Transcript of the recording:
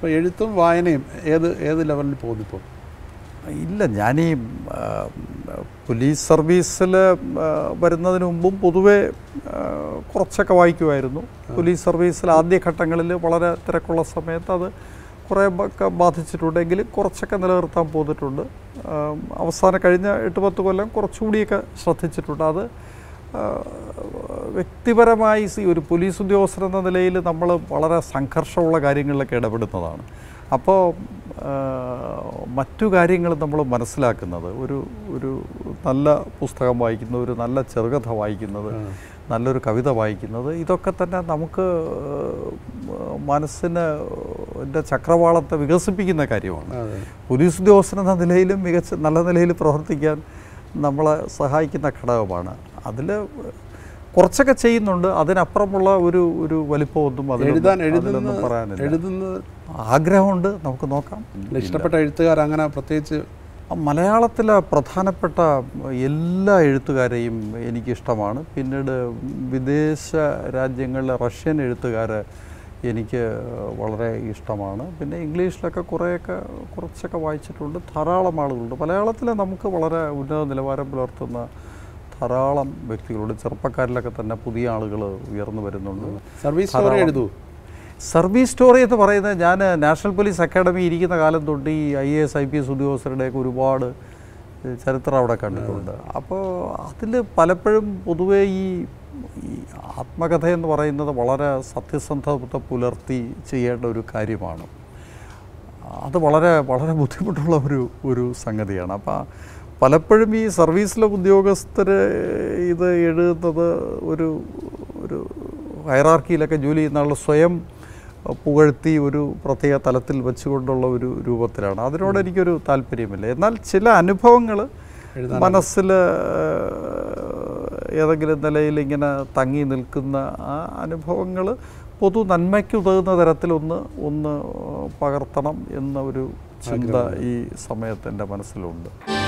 അപ്പോൾ എഴുത്തും വായനയും ഏത് ഏത് ലെവലിൽ പോകുന്നു ഇപ്പോൾ ഇല്ല ഞാനീ ആ, പോലീസ് സർവീസിൽ വരുന്നതിന് മുമ്പും പൊതുവെ ആ, കുറച്ചൊക്കെ വായിക്കുമായിരുന്നു പോലീസ് സർവീസിൽ ആദ്യഘട്ടങ്ങളിൽ വളരെ തിരക്കുള്ള സമയത്ത് അത് കുറേ ഒക്കെ ബാധിച്ചിട്ടുണ്ടെങ്കിൽ കുറച്ചൊക്കെ നിലനിർത്താൻ പോന്നിട്ടുണ്ട് ആ, അവസാനം കഴിഞ്ഞ എട്ട് പത്ത് കൊല്ലം കുറച്ചുകൂടിയൊക്കെ ശ്രദ്ധിച്ചിട്ടുണ്ട് അത് ആ, വ്യക്തിപരമായി സി ഒരു പോലീസ് ഉദ്യോഗസ്ഥൻ എന്ന നിലയിൽ നമ്മൾ വളരെ സംഘർഷമുള്ള കാര്യങ്ങളിലൊക്കെ ഇടപെടുന്നതാണ് അപ്പോൾ ആ, മറ്റു കാര്യങ്ങൾ നമ്മൾ മനസ്സിലാക്കുന്നത് ഒരു ഒരു നല്ല പുസ്തകം വായിക്കുന്നത് ഒരു നല്ല ചെറുകഥ വായിക്കുന്നത് നല്ലൊരു കവിത വായിക്കുന്നത് ഇതൊക്കെ തന്നെ നമുക്ക് ആ, മനസ്സിന് എൻ്റെ ചക്രവാളത്തെ വികസിപ്പിക്കുന്ന കാര്യമാണ് അതെ പോലീസ് ഉദ്യോഗസ്ഥൻ എന്ന നിലയിലും മികച്ച നല്ല നിലയിൽ പ്രവർത്തിക്കാൻ നമ്മളെ സഹായിക്കുന്ന ഘടകമാണ് അതിൽ കുറച്ചൊക്കെ ചെയ്യുന്നുണ്ട് അതിനപ്പുറമുള്ള ഒരു ഒരു വലിപ്പമൊന്നും അതിലൊന്നും- എഴുതാൻ അതിലൊന്നും എഴുതുന്നത് പറയാനില്ല എഴുതുന്നത് ആഗ്രഹമുണ്ട് നമുക്ക് നോക്കാം അല്ല, ഇഷ്ടപ്പെട്ട എഴുത്തുകാർ അങ്ങനെ പ്രത്യേകിച്ച് ആ, മലയാളത്തിലെ പ്രധാനപ്പെട്ട എല്ലാ എഴുത്തുകാരെയും എനിക്കിഷ്ടമാണ് പിന്നീട് വിദേശ രാജ്യങ്ങളിലെ റഷ്യൻ എഴുത്തുകാരെ എനിക്ക് വളരെ ഇഷ്ടമാണ് പിന്നെ ഇംഗ്ലീഷിലൊക്കെ കുറേയൊക്കെ കുറച്ചൊക്കെ വായിച്ചിട്ടുണ്ട് ധാരാളം ആളുകളുണ്ട് മലയാളത്തിൽ നമുക്ക് വളരെ ഉന്നത നിലവാരം പുലർത്തുന്ന ധാരാളം വ്യക്തികളുണ്ട് ചെറുപ്പക്കാരിലൊക്കെ തന്നെ പുതിയ ആളുകൾ ഉയർന്നു വരുന്നുണ്ട് സർവീസ് സ്റ്റോറി എഴുതൂ സർവീസ് സ്റ്റോറി എന്ന് പറയുന്നത് ഞാൻ നാഷണൽ പോലീസ് അക്കാഡമി ഇരിക്കുന്ന കാലം തൊട്ട് ഈ I A S I P S ഉദ്യോഗസ്ഥരുടെയൊക്കെ ഒരുപാട് ഏഹ്, ചരിത്രം അവിടെ കണ്ടിട്ടുണ്ട് അപ്പോൾ അതിൽ പലപ്പോഴും പൊതുവേ ഈ ഈ ആത്മകഥ എന്ന് പറയുന്നത് വളരെ സത്യസന്ധത പുലർത്തി ചെയ്യേണ്ട ഒരു കാര്യമാണ് അത് വളരെ വളരെ ബുദ്ധിമുട്ടുള്ള ഒരു ഒരു സംഗതിയാണ് അപ്പം പലപ്പോഴും ഈ സർവീസിലെ ഉദ്യോഗസ്ഥർ ഇത് എഴുതുന്നത് ഒരു ഒരു ഹൈറാർക്കിയിലൊക്കെ ജോലി ചെയ്യുന്ന ആൾ സ്വയം പുകഴ്ത്തി ഒരു പ്രത്യേക തലത്തിൽ വെച്ചുകൊണ്ടുള്ള ഒരു രൂപത്തിലാണ് അതിനോട് എനിക്കൊരു താല്പര്യമില്ല എന്നാൽ ചില അനുഭവങ്ങൾ മനസ്സിൽ ഏതെങ്കിലും നിലയിൽ ഇങ്ങനെ തങ്ങി നിൽക്കുന്ന ആ അനുഭവങ്ങൾ പൊതു നന്മയ്ക്ക് ഉതകുന്ന തരത്തിലൊന്ന് ഒന്ന് പകർത്തണം എന്ന ഒരു ചിന്ത ഈ സമയത്ത് എൻ്റെ മനസ്സിലുണ്ട്